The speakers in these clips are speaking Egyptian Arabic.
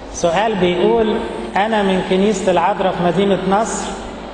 سؤال بيقول أنا من كنيسة العذراء في مدينة نصر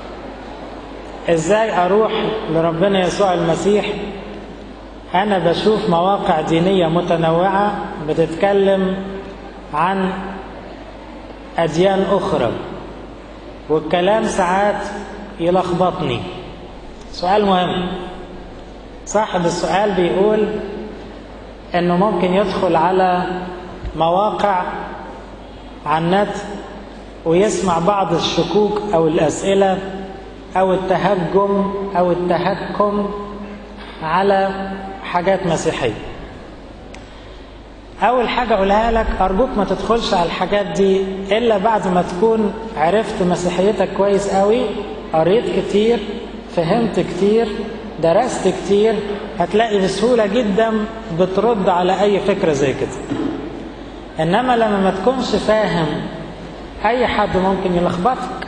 إزاي أروح لربنا يسوع المسيح أنا بشوف مواقع دينية متنوعة بتتكلم عن أديان أخرى والكلام ساعات يلخبطني سؤال مهم صاحب السؤال بيقول انه ممكن يدخل على مواقع على النت ويسمع بعض الشكوك او الاسئله او التهجم او التهكم على حاجات مسيحيه اول حاجه اقولها لك ارجوك ما تدخلش على الحاجات دي الا بعد ما تكون عرفت مسيحيتك كويس قوي قريت كتير فهمت كتير درست كتير هتلاقي بسهولة جدا بترد على أي فكرة زي كده إنما لما ما تكونش فاهم أي حد ممكن يلخبطك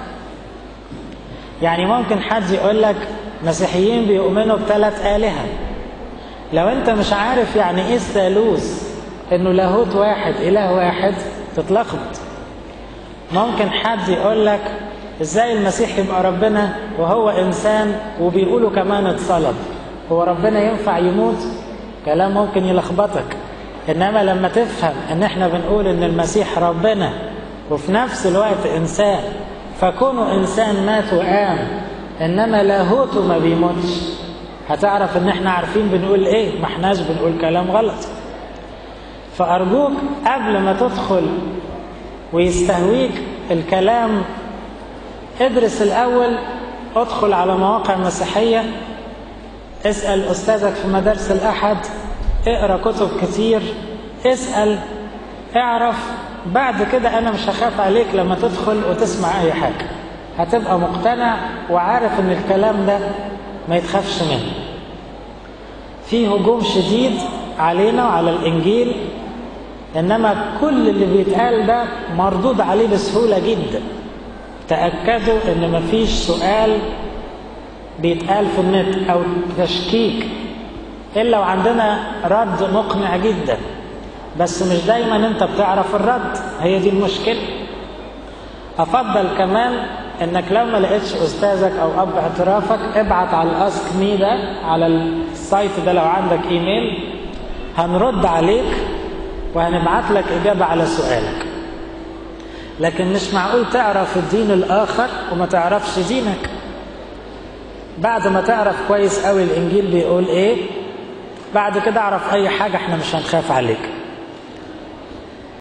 يعني ممكن حد يقول لك مسيحيين بيؤمنوا بثلاث آلهة لو أنت مش عارف يعني إيه الثالوث إنه لاهوت واحد إله واحد تتلخبط ممكن حد يقول لك ازاي المسيح يبقى ربنا وهو انسان وبيقولوا كمان اتصلب هو ربنا ينفع يموت كلام ممكن يلخبطك انما لما تفهم ان احنا بنقول ان المسيح ربنا وفي نفس الوقت انسان فكونه انسان مات وقام انما لاهوته ما بيموتش هتعرف ان احنا عارفين بنقول ايه ما احناش بنقول كلام غلط فارجوك قبل ما تدخل ويستهويك الكلام ادرس الأول ادخل على مواقع مسيحية اسأل أستاذك في مدارس الأحد اقرأ كتب كتير اسأل اعرف بعد كده أنا مش هخاف عليك لما تدخل وتسمع أي حاجة هتبقى مقتنع وعارف إن الكلام ده ما يتخافش منه في هجوم شديد علينا وعلى الإنجيل إنما كل اللي بيتقال ده مردود عليه بسهولة جدا تأكدوا إن مفيش سؤال بيتقال في النت أو تشكيك إلا وعندنا رد مقنع جدا بس مش دايما أنت بتعرف الرد هي دي المشكلة أفضل كمان إنك لو ما لقيتش أستاذك أو أب اعترافك ابعت على الأسك مي ده على السايت ده لو عندك إيميل هنرد عليك وهنبعت لك إجابة على سؤالك لكن مش معقول تعرف الدين الآخر وما تعرفش دينك بعد ما تعرف كويس قوي الإنجيل بيقول إيه بعد كده اعرف أي حاجة احنا مش هنخاف عليك